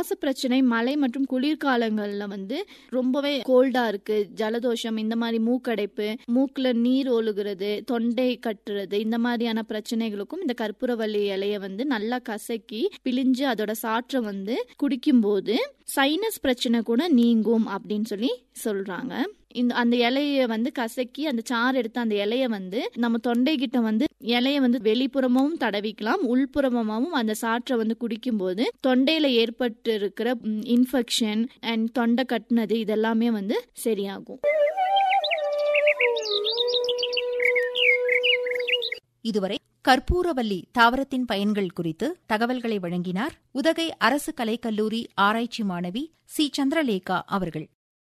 சுவாச பிரச்சனை மழை மற்றும் குளிர்காலங்கள்ல வந்து ரொம்பவே கோல்டா இருக்கு ஜலதோஷம் இந்த மாதிரி மூக்கடைப்பு மூக்குல நீர் ஒழுகுறது தொண்டை கட்டுறது இந்த மாதிரியான பிரச்சனைகளுக்கும் இந்த கற்பூரவள்ளி இலைய வந்து நல்லா கசக்கி பிழிஞ்சு அதோட சாற்றை வந்து குடிக்கும்போது சைனஸ் பிரச்சனை கூட நீங்கும் அப்படின்னு சொல்லி சொல்றாங்க இந்த அந்த இலைய வந்து கசக்கி அந்த சாறு எடுத்து அந்த இலைய வந்து நம்ம தொண்டை கிட்ட வந்து இலைய வந்து வெளிப்புறமும் தடவிக்கலாம் உள்புறமாவும் அந்த சாற்றை வந்து குடிக்கும்போது தொண்டையில ஏற்பட்டு இருக்கிற இன்ஃபெக்ஷன் அண்ட் தொண்டை கட்டுனது இதெல்லாமே வந்து சரியாகும் இதுவரை கற்பூரவல்லி தாவரத்தின் பயன்கள் குறித்து தகவல்களை வழங்கினார் உதகை அரசு கலைக்கல்லூரி ஆராய்ச்சி மாணவி சி சந்திரலேகா அவர்கள்